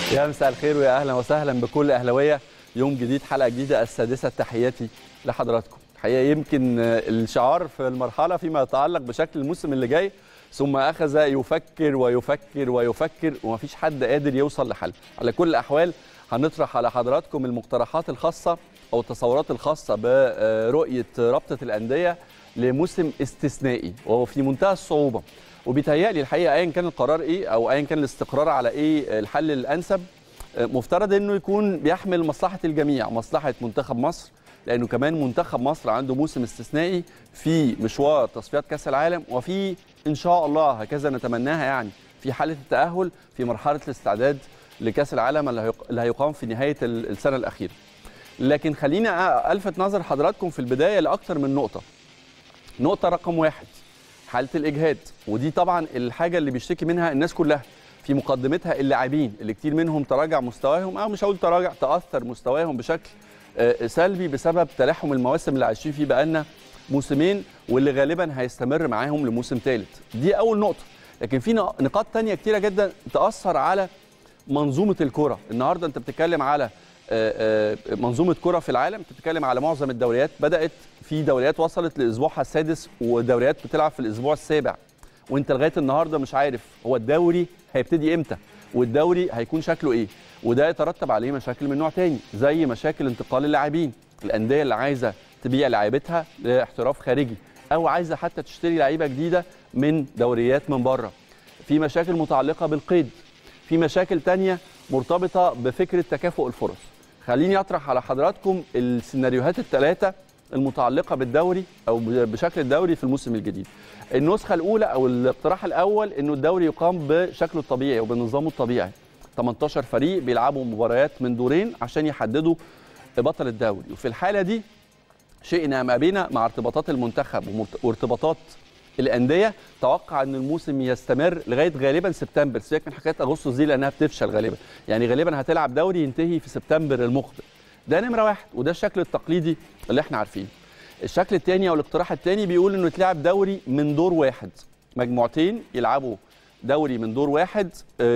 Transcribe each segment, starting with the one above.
يا مساء الخير ويا اهلا وسهلا بكل اهلاويه يوم جديد حلقه جديده السادسه تحياتي لحضراتكم الحقيقه يمكن الشعار في المرحله فيما يتعلق بشكل الموسم اللي جاي ثم اخذ يفكر ويفكر ويفكر ومفيش حد قادر يوصل لحل على كل الاحوال هنطرح على حضراتكم المقترحات الخاصه او التصورات الخاصه برؤيه رابطه الانديه لموسم استثنائي وهو في منتهى الصعوبه وبيتهيألي الحقيقه ايا كان القرار ايه او ايا كان الاستقرار على ايه الحل الانسب مفترض انه يكون بيحمل مصلحه الجميع مصلحه منتخب مصر لانه كمان منتخب مصر عنده موسم استثنائي في مشوار تصفيات كاس العالم وفي ان شاء الله هكذا نتمناها يعني في حاله التاهل في مرحله الاستعداد لكاس العالم اللي هيقام في نهايه السنه الاخيره لكن خلينا الفت نظر حضراتكم في البدايه لاكثر من نقطه نقطه رقم واحد حاله الاجهاد ودي طبعا الحاجه اللي بيشتكي منها الناس كلها في مقدمتها اللاعبين اللي كتير منهم تراجع مستواهم او مش هقول تراجع تاثر مستواهم بشكل سلبي بسبب تلاحم المواسم اللي عايشين فيه بقالنا موسمين واللي غالبا هيستمر معاهم لموسم ثالث دي اول نقطه لكن في نقاط تانية كتيره جدا تاثر على منظومه الكره النهارده انت بتتكلم على منظومه كره في العالم انت بتتكلم على معظم الدوريات بدات في دوريات وصلت لاسبوعها السادس ودوريات بتلعب في الاسبوع السابع وانت لغايه النهارده مش عارف هو الدوري هيبتدي امتى والدوري هيكون شكله ايه وده يترتب عليه مشاكل من نوع تاني زي مشاكل انتقال اللاعبين الانديه اللي عايزه تبيع لعيبتها لاحتراف خارجي او عايزه حتى تشتري لعيبه جديده من دوريات من بره في مشاكل متعلقه بالقيد في مشاكل تانية مرتبطه بفكره تكافؤ الفرص خليني اطرح على حضراتكم السيناريوهات الثلاثه المتعلقه بالدوري او بشكل الدوري في الموسم الجديد. النسخه الاولى او الاقتراح الاول انه الدوري يقام بشكله الطبيعي وبنظامه الطبيعي. 18 فريق بيلعبوا مباريات من دورين عشان يحددوا بطل الدوري وفي الحاله دي شئنا ما بينا مع ارتباطات المنتخب وارتباطات الانديه توقع ان الموسم يستمر لغايه غالبا سبتمبر سيبك من حكايه اغسطس دي لانها بتفشل غالبا يعني غالبا هتلعب دوري ينتهي في سبتمبر المقبل ده نمره واحد وده الشكل التقليدي اللي احنا عارفينه الشكل الثاني او الاقتراح الثاني بيقول انه يتلعب دوري من دور واحد مجموعتين يلعبوا دوري من دور واحد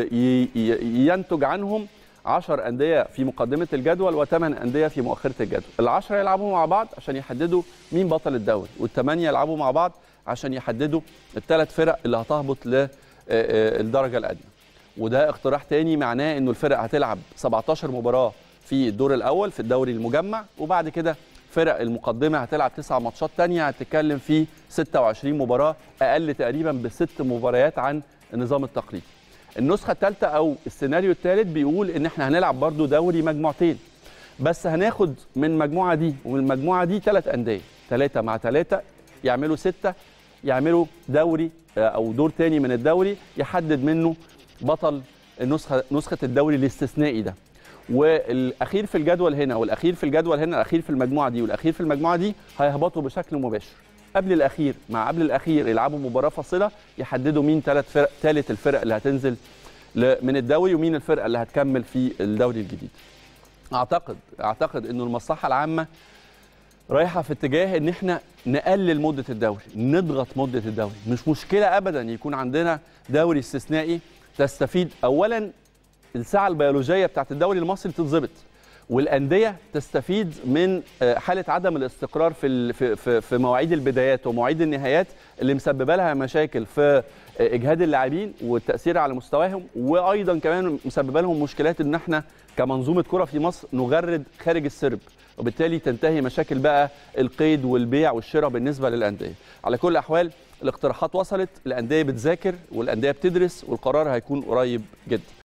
ينتج عنهم 10 انديه في مقدمه الجدول وثمان انديه في مؤخره الجدول العشره يلعبوا مع بعض عشان يحددوا مين بطل الدوري والثمانيه يلعبوا مع بعض عشان يحددوا الثلاث فرق اللي هتهبط للدرجه الادنى وده اقتراح تاني معناه انه الفرق هتلعب 17 مباراه في الدور الاول في الدوري المجمع وبعد كده فرق المقدمه هتلعب تسع ماتشات تانية هتتكلم في 26 مباراه اقل تقريبا بست مباريات عن النظام التقليدي النسخه الثالثه او السيناريو الثالث بيقول ان احنا هنلعب برضو دوري مجموعتين بس هناخد من المجموعه دي ومن المجموعه دي ثلاث انديه ثلاثه مع ثلاثه يعملوا سته يعملوا دوري او دور تاني من الدوري يحدد منه بطل النسخه نسخه الدوري الاستثنائي ده والاخير في الجدول هنا والاخير في الجدول هنا الاخير في المجموعه دي والاخير في المجموعه دي هيهبطوا بشكل مباشر قبل الاخير مع قبل الاخير يلعبوا مباراه فاصله يحددوا مين ثلاث فرق ثالث الفرق اللي هتنزل من الدوري ومين الفرقه اللي هتكمل في الدوري الجديد اعتقد اعتقد انه المصلحه العامه رايحه في اتجاه ان احنا نقلل مده الدوري نضغط مده الدوري مش مشكله ابدا يكون عندنا دوري استثنائي تستفيد اولا الساعه البيولوجيه بتاعت الدوري المصري تتظبط والانديه تستفيد من حاله عدم الاستقرار في في في مواعيد البدايات ومواعيد النهايات اللي مسببه لها مشاكل في اجهاد اللاعبين والتاثير على مستواهم وايضا كمان مسببه لهم مشكلات ان احنا كمنظومه كره في مصر نغرد خارج السرب وبالتالي تنتهي مشاكل بقى القيد والبيع والشراء بالنسبه للانديه على كل الاحوال الاقتراحات وصلت الانديه بتذاكر والانديه بتدرس والقرار هيكون قريب جدا